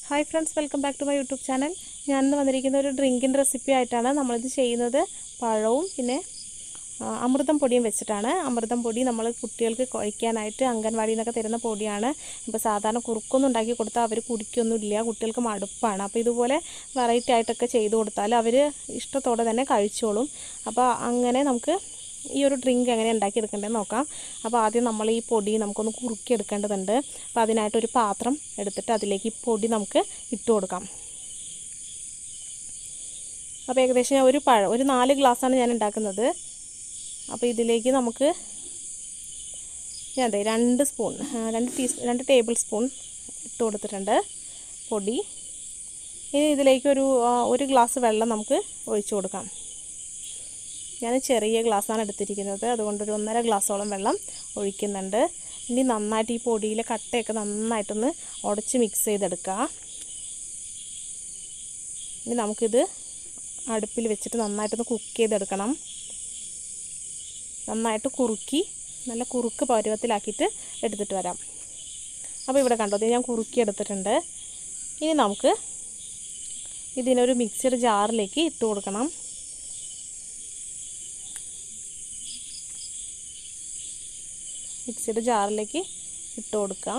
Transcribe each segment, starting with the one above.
hi friends welcome back to my YouTube channel ഞാനിന്ന് വന്നിരിക്കുന്ന ഒരു ഡ്രിങ്കിൻ്റെ റെസിപ്പി ആയിട്ടാണ് നമ്മളിത് ചെയ്യുന്നത് പഴവും പിന്നെ ആ, അമൃതം പൊടിയും വെച്ചിട്ടാണ് അമൃതം പൊടി നമ്മൾ കുട്ടികൾക്ക് കഴിക്കാനായിട്ട് അംഗൻവാടിയിൽ നിന്നൊക്കെ തരുന്ന പൊടിയാണ് ഇപ്പോൾ സാധാരണ കുറുക്കൊന്നും ഉണ്ടാക്കി കൊടുത്താൽ അവർ കുടിക്കൊന്നുമില്ല കുട്ടികൾക്ക് മടുപ്പാണ് അപ്പോൾ ഇതുപോലെ വെറൈറ്റി ആയിട്ടൊക്കെ ചെയ്ത് കൊടുത്താൽ അവർ ഇഷ്ടത്തോടെ തന്നെ കഴിച്ചോളും അപ്പോൾ അങ്ങനെ നമുക്ക് ഈ ഒരു ഡ്രിങ്ക് എങ്ങനെ ഉണ്ടാക്കിയെടുക്കേണ്ടതെന്ന് നോക്കാം അപ്പോൾ ആദ്യം നമ്മൾ ഈ പൊടി നമുക്കൊന്ന് കുറുക്കി എടുക്കേണ്ടതുണ്ട് അപ്പോൾ അതിനായിട്ടൊരു പാത്രം എടുത്തിട്ട് അതിലേക്ക് ഈ പൊടി നമുക്ക് ഇട്ട് കൊടുക്കാം അപ്പോൾ ഏകദേശം ഞാൻ ഒരു പഴം ഒരു നാല് ഗ്ലാസ്സാണ് ഞാൻ ഉണ്ടാക്കുന്നത് അപ്പോൾ ഇതിലേക്ക് നമുക്ക് ഞാൻ അതെ രണ്ട് സ്പൂൺ ആ, രണ്ട് ടീ രണ്ട് ടേബിൾ സ്പൂൺ ഇട്ട് കൊടുത്തിട്ടുണ്ട് പൊടി ഇനി ഇതിലേക്ക് ഒരു ആ, ഒരു ഗ്ലാസ് വെള്ളം നമുക്ക് ഒഴിച്ചു കൊടുക്കാം ഞാൻ ചെറിയ ഗ്ലാസ്സാണ് എടുത്തിരിക്കുന്നത് അതുകൊണ്ട് ഒരു ഒന്നര ഗ്ലാസ്സോളം വെള്ളം ഒഴിക്കുന്നുണ്ട് ഇനി നന്നായിട്ട് ഈ പൊടിയിലെ കട്ടയൊക്കെ നന്നായിട്ടൊന്ന് ഉടച്ച് മിക്സ് ചെയ്തെടുക്കുക ഇനി നമുക്കിത് അടുപ്പിൽ വെച്ചിട്ട് നന്നായിട്ടൊന്ന് കുക്ക് ചെയ്തെടുക്കണം നന്നായിട്ട് കുറുക്കി നല്ല കുറുക്ക് പരുവത്തിലാക്കിയിട്ട് എടുത്തിട്ട് വരാം അപ്പോൾ ഇവിടെ കണ്ടോ ഇത് ഞാൻ കുറുക്കി എടുത്തിട്ടുണ്ട് ഇനി നമുക്ക് ഇതിനൊരു മിക്സിയുടെ ജാറിലേക്ക് ഇട്ട് കൊടുക്കണം മിക്സിയുടെ ജാറിലേക്ക് ഇട്ട് കൊടുക്കുക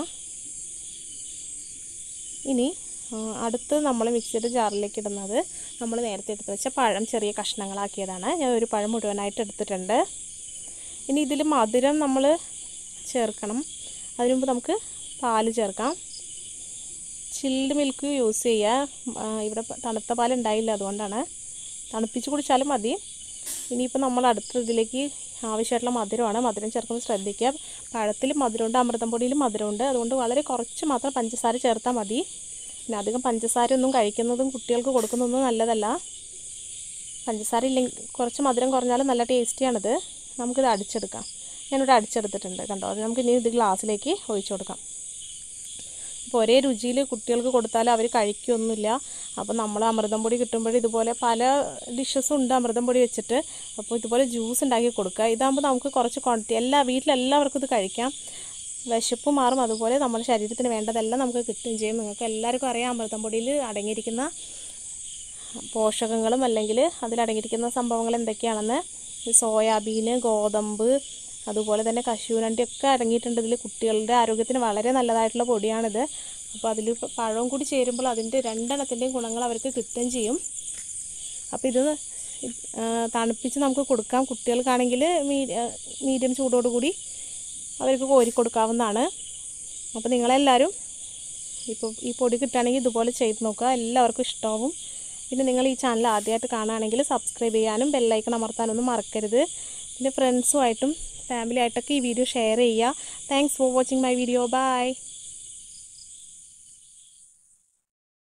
ഇനി ആ, അടുത്ത് നമ്മൾ മിക്സിയുടെ ജാറിലേക്ക് ഇടുന്നത് നമ്മൾ നേരത്തെ എടുത്ത് വെച്ച പഴം ചെറിയ കഷ്ണങ്ങളാക്കിയതാണ് ഞാൻ ഒരു പഴം മുഴുവനായിട്ട് എടുത്തിട്ടുണ്ട് ഇനി ഇതിൽ മധുരം നമ്മൾ ചേർക്കണം അതിനു മുമ്പ് നമുക്ക് പാല് ചേർക്കാം ചിൽഡ് മിൽക്ക് യൂസ് ചെയ്യുക ആ, ഇവിടെ പ- തണുത്ത പാൽ ഉണ്ടായില്ല അതുകൊണ്ടാണ് തണുപ്പിച്ച് കുടിച്ചാലും മതി ഇനിയിപ്പോൾ നമ്മൾ അടുത്ത ഇതിലേക്ക് ആവശ്യമായിട്ടുള്ള മധുരമാണ് മധുരം ചേർക്കുമ്പോൾ ശ്രദ്ധിക്കുക പഴത്തിൽ മധുരമുണ്ട് അമൃതം പൊടിയിലും മധുരമുണ്ട് അതുകൊണ്ട് വളരെ കുറച്ച് മാത്രം പഞ്ചസാര ചേർത്താൽ മതി പിന്നെ അധികം പഞ്ചസാര ഒന്നും കഴിക്കുന്നതും കുട്ടികൾക്ക് കൊടുക്കുന്നതൊന്നും നല്ലതല്ല പഞ്ചസാര ഇല്ലെങ്കിൽ കുറച്ച് മധുരം കുറഞ്ഞാലും നല്ല ടേസ്റ്റിയാണിത് നമുക്കിത് അടിച്ചെടുക്കാം ഞാനിവിടെ അടിച്ചെടുത്തിട്ടുണ്ട് കണ്ടോ അത് നമുക്ക് ഇനി ഇത് ഗ്ലാസ്സിലേക്ക് ഒഴിച്ചു കൊടുക്കാം അപ്പോൾ ഒരേ രുചിയിൽ കുട്ടികൾക്ക് കൊടുത്താൽ അവർ കഴിക്കുകയൊന്നുമില്ല അപ്പോൾ നമ്മൾ അമൃതം പൊടി കിട്ടുമ്പോൾ ഇതുപോലെ പല ഡിഷസും ഉണ്ട് അമൃതം പൊടി വെച്ചിട്ട് അപ്പോൾ ഇതുപോലെ ജ്യൂസ് ഉണ്ടാക്കി കൊടുക്കുക ഇതാകുമ്പോൾ നമുക്ക് കുറച്ച് ക്വാണ്ടിറ്റി എല്ലാ വീട്ടിലെല്ലാവർക്കും ഇത് കഴിക്കാം വിശപ്പ് മാറും അതുപോലെ നമ്മുടെ ശരീരത്തിന് വേണ്ടതെല്ലാം നമുക്ക് കിട്ടുകയും ചെയ്യും നിങ്ങൾക്ക് എല്ലാവർക്കും അറിയാം അമൃതം പൊടിയിൽ അടങ്ങിയിരിക്കുന്ന പോഷകങ്ങളും അല്ലെങ്കിൽ അതിലടങ്ങിയിരിക്കുന്ന സംഭവങ്ങൾ എന്തൊക്കെയാണെന്ന് ഈ സോയാബീന് ഗോതമ്പ് അതുപോലെ തന്നെ കശുവണ്ടി ഒക്കെ അടങ്ങിയിട്ടുണ്ട് ഇതിൽ കുട്ടികളുടെ ആരോഗ്യത്തിന് വളരെ നല്ലതായിട്ടുള്ള പൊടിയാണിത് അപ്പോൾ അതിൽ പഴവും കൂടി ചേരുമ്പോൾ അതിൻ്റെ രണ്ടെണ്ണത്തിൻ്റെയും ഗുണങ്ങൾ അവർക്ക് കിട്ടുകയും ചെയ്യും അപ്പോൾ ഇത് ആ, തണുപ്പിച്ച് നമുക്ക് കൊടുക്കാം കുട്ടികൾക്കാണെങ്കിൽ മീ മീഡിയം ചൂടോടുകൂടി അവർക്ക് കോരി കൊടുക്കാവുന്നതാണ് അപ്പോൾ നിങ്ങളെല്ലാവരും ഇപ്പോൾ ഈ പൊടി കിട്ടുകയാണെങ്കിൽ ഇതുപോലെ ചെയ്ത് നോക്കുക എല്ലാവർക്കും ഇഷ്ടമാവും പിന്നെ നിങ്ങൾ ഈ ചാനൽ ആദ്യമായിട്ട് കാണുകയാണെങ്കിൽ സബ്സ്ക്രൈബ് ചെയ്യാനും ബെല്ലൈക്കൺ അമർത്താനൊന്നും മറക്കരുത് പിന്നെ ഫ്രണ്ട്സുമായിട്ടും ഫാമിലി ആയിട്ടൊക്കെ ഈ വീഡിയോ ഷെയർ ചെയ്യുക thanks for watching my video by